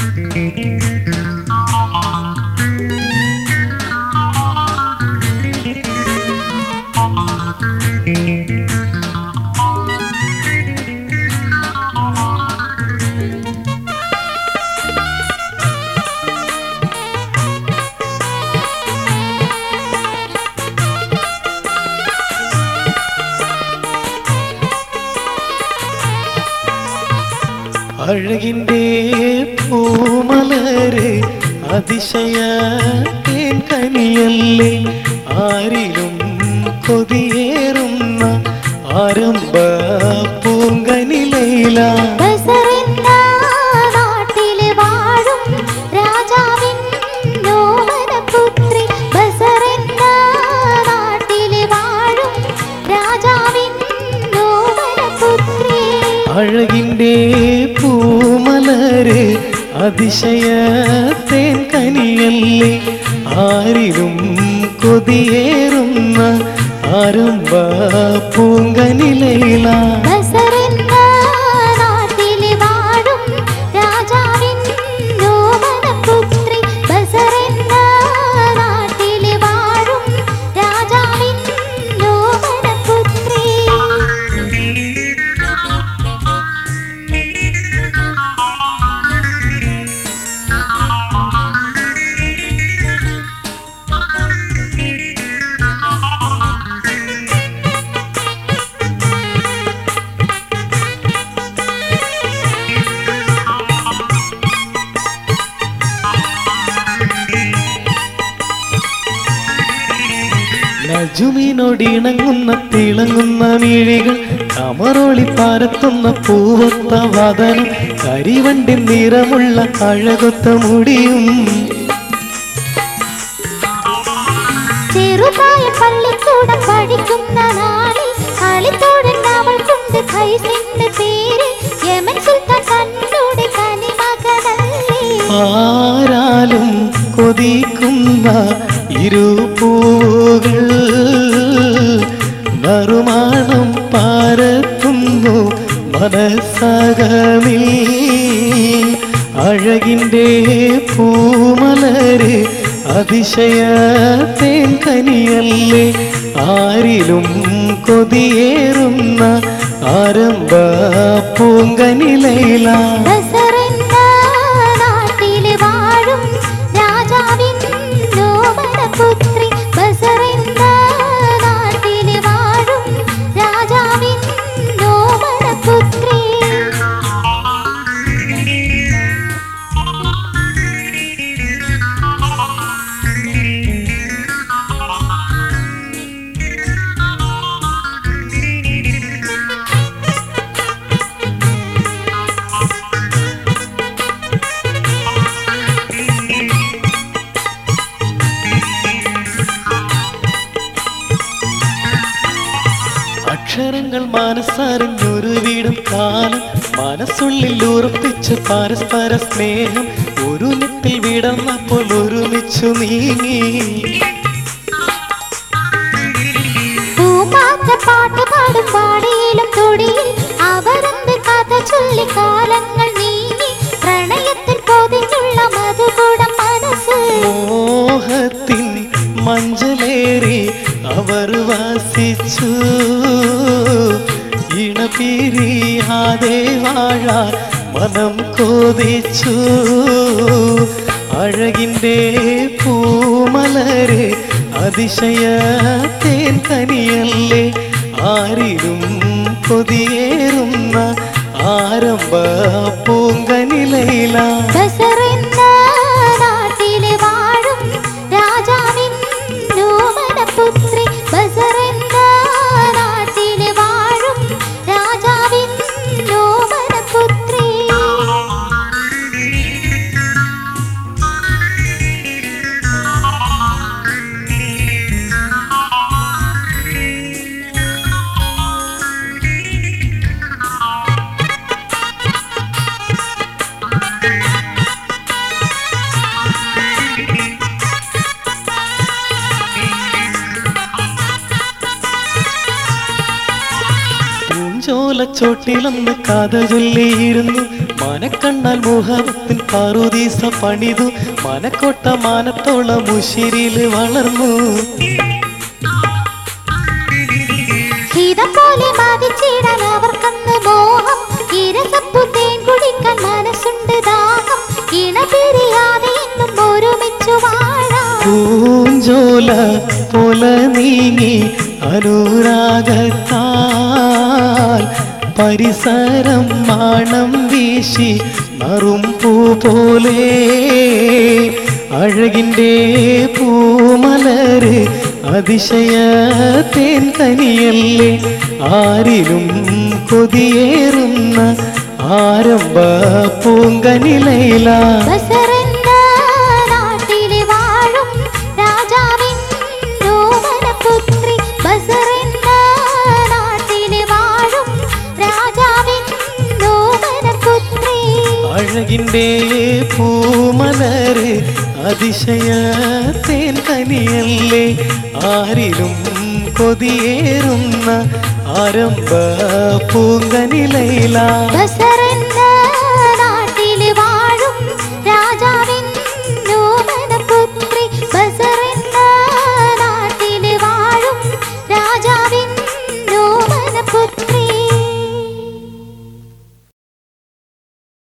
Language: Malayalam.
അഴകിൻ്റെ പൂമലര് അതിശയ തേൻ കനിയല്ലേ ആരിലും കൊതിയേറുന്ന ആരംഭ പൂങ്കനിലയില ബസറെന്ന നാട്ടില് വാഴും രാജാവിൻ യോവനപുത്രി. ബസറെന്ന നാട്ടില് വാഴും രാജാവിൻ യോവനപുത്രി. അഴകിൻ്റെ പൂമലര് അതിശയ തേൻ കനിയല്ലേ ആരിലും കൊതിയേറുന്ന ആരംഭ പൂങ്കനിലയില ബസറെന്ന നാട്ടില് വാഴും രാജാവിൻ യോവനപുത്രി. ബസറെന്ന നാട്ടില് വാഴും രാജാവിൻ യോവനപുത്രി. നജുമിനോടിണങ്ങുന്ന തിളങ്ങുന്ന മിഴികൾ കമറോളി പാരത്തുന്ന പൂവത്ത വദനം കരിവണ്ടി നിറമുള്ള അഴകൊത്ത മുടിയും ചെറുതായ പള്ളിക്കൂടം പഠിക്കുന്ന നാളിൽ കളിത്തോടൻ അവൾ കൊണ്ട് ഖൈസിന്റെ പേര് യമൻ സുൽത്താൻ തന്നോട് കനിമകനല്ലേ ആരാലും കൊതിക്കുന്ന ഇരുപൂകൾ നറുമാണം പാരത്തുന്നു മനസ്സകമിൽ അഴകിൻ്റെ പൂമലര് അതിശയ തേൻ കനിയല്ലേ ആരിലും കൊതിയേറുന്ന ആരംഭ പൂങ്കനിലയില ബസറെന്ന നാട്ടില് വാഴും രാജാവിൻ യോവനപുത്രി. ബസറെന്ന നാട്ടില് വാഴും രാജാവിൻ യോവനപുത്രി. അക്ഷരങ്ങൾ മനസ്സറിഞ്ഞൊരു വീടും കാലം മനസ്സുള്ളിൽ ഉറപ്പിച്ച് പരസ്പര സ്നേഹം ഒരു നെത്തിൽ വിടർന്നപ്പോൾ ഒരുമിച്ചു നീങ്ങി പൂമാത്ത പാട്ട് പാടും പാടിയിലും തൊടിയിൽ അവരന്ത് കഥ ചൊല്ലി കാലങ്ങൾ നീങ്ങി പ്രണയത്തിൽ പൊതിഞ്ഞുള്ള മധുകൂടം മനസ്സ് മോഹത്തിൻ മഞ്ചലേറി അവർ വസിച്ചു ഇണപിരിയാതെ വാഴാൻ മനം കൊതിച്ചു അഴകിൻ്റെ പൂമലര് അതിശയ തേൻ കനിയല്ലേ ആരിലും കൊതിയേറുന്ന ആരംഭ പൂങ്കനിലയില ബസറെന്ന നാട്ടില് വാഴും രാജാവിൻ യോവനപുത്രി. ബസറെന്ന നാട്ടില് വാഴും രാജാവിൻ യോവനപുത്രി. ചോട്ടിലൊന്ന് കഥ ചൊല്ലിയിരുന്നു മനക്കണ്ണാൽ മുഹത്തിൻ പാറുദീസ പണിതു മനക്കോട്ട മാനത്തോളം മുഷിരിൽ വളർന്നു ഹിതം പോലെ മതിച്ചിടാൻ അവർക്കന്ന് മോഹം ഇരസപ്പു തേൻ കുടിക്കാൻ മനസ്സുണ്ട് ദാഹം ഇണ പിരിയാതെ എന്നും ഒരുമിച്ചു വാഴാം പൂഞ്ചോല പോല നീങ്ങി അനുരാഗത്താൽ പരിസരം മാണം വീശി നറും പൂ പോലെ അഴകിൻ്റെ പൂമലര് അതിശയ തേൻ കനിയല്ലേ ആരിലും കൊതിയേറുന്ന ആരംഭ പൂങ്കനിലയില ബസറെന്ന നാട്ടിലെ വാഴും രാജാവിൻ രോമനപുത്രി ബസറെന്ന നാട്ടിലെ വാഴും രാജാവിൻ രോമനപുത്രി അഴകിൻ്റെ പൂമലര് അതിശയ തേൻ കനിയല്ലേ ആരിലും കൊതിയേറുന്ന ആരംഭ പൂങ്കനിലയില ബസറെന്ന